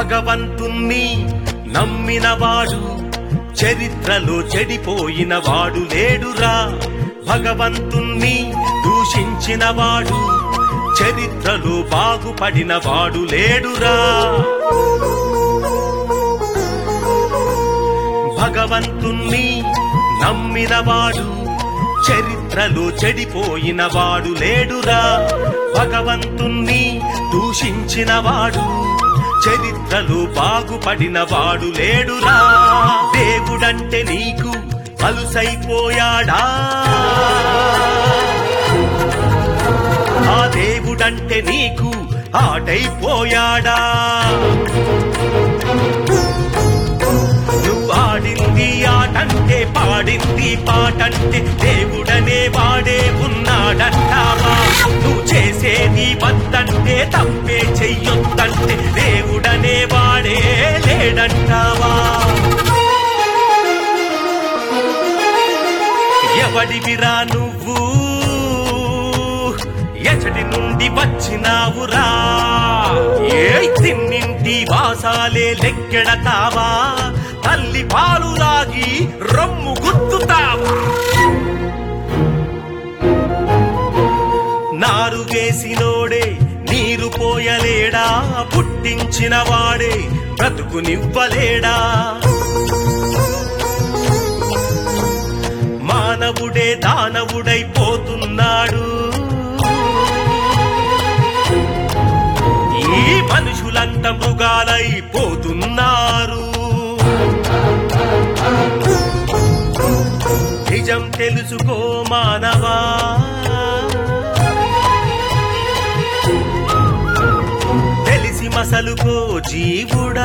భగవంతుణ్ణి నమ్మినవాడు చరిత్రలో చెడిపోయిన వాడు లేడురా భగవంతుణ్ణి దూషించినవాడు చరిత్రలో బాగుపడిన వాడు లేడురా భగవంతుణ్ణి నమ్మినవాడు చరిత్రలో చెడిపోయిన వాడు లేడురా భగవంతుణ్ణి దూషించినవాడు చరిత్రలో బాగుపడిన వాడు లేడురా దేవుడంటే నీకు అలుసైపోయాడా ఆ దేవుడంటే నీకు ఆటైపోయాడా నువ్వు ఆడింది ఆటంటే పాడింది పాటంటే దేవుడనే వాడే ఉన్నాడంటావా నువ్వు చేసేది వద్దంటే తప్పే చెయ్యొద్దంటే దేవుడనే వాడే లేడంటావా ఎవడివిరా నువ్వు ఎచటి నుండి వచ్చినావురా ఏ తిన్నింటి వాసాలే లెక్కెడతావా తల్లి పాలు లాగి రొమ్ము గుర్తుతావా నారు వేసినోడే నీరు పోయలేడా పుట్టించిన వాడే బ్రతుకునివ్వలేడా మానవుడే దానవుడైపోతున్నాడు ఈ మనుషులంత మృగాలైపోతున్నారు నిజం తెలుసుకో మానవా తెలిసి మసలుకో జీవుడా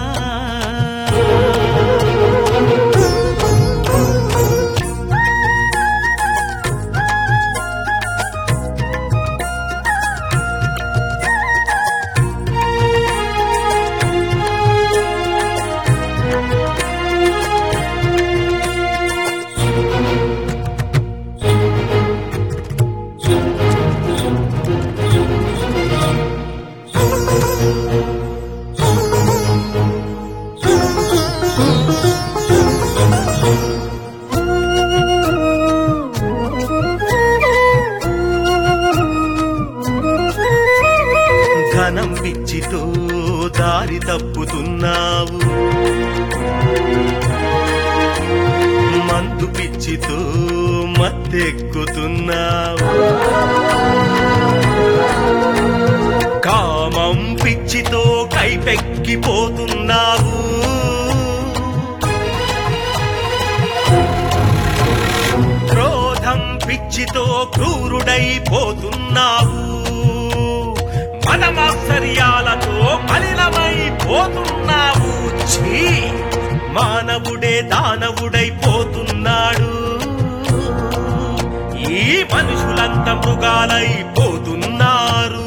ఘనం పిచ్చితో దారి తప్పుతున్నావు మందు పిచ్చితో మత్తెక్కుతున్నావు కామం పిచ్చితో కైపెక్కిపోతున్నావు క్రోధం పిచ్చితో క్రూరుడైపోతున్నావు మనమాశ్చర్యాలతో మలినమైపోతున్నావు ఛీ మానవుడే దానవుడైపోతున్నాడు ఈ మనుషులంత మృగాలైపోతున్నారు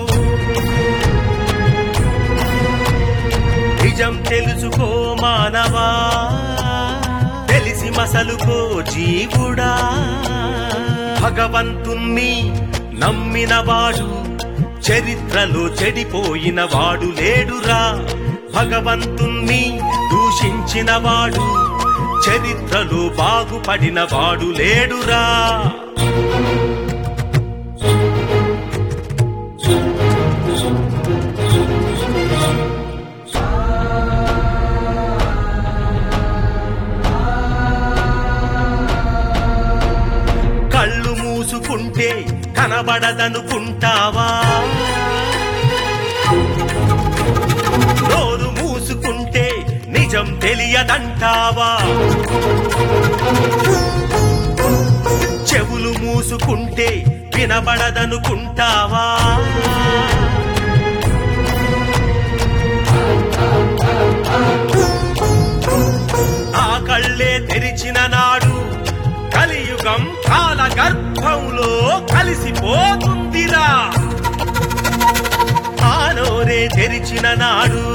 నిజం తెలుసుకో మానవా తెలిసి మసలుకో జీవుడా భగవంతుణ్ణి నమ్మినవాడు చరిత్రలో చెడిపోయిన వాడు లేడురా భగవంతుణ్ణి దూషించినవాడు చరిత్రలో బాగుపడిన వాడు లేడురా కళ్ళు మూసుకుంటే కనబడదనుకుంటావా నోరు మూసుకుంటే నిజం తెలియదంటావా చెవులు మూసుకుంటే వినబడదనుకుంటావా ఆ కళ్ళే తెరిచిన నాడు కలియుగం కాల గర్భంలో కలిసిపోతుందిరా ఆ నోరే తెరిచిన నాడు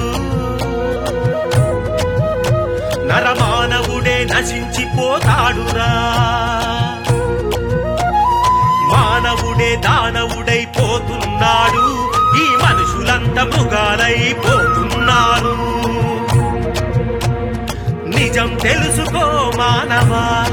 నరమానవుడే నశించిపోతాడురా మానవుడే దానవుడైపోతున్నాడు ఈ మనుషులంతా మృగాలైపోతున్నారు తెలుసుకో మానవా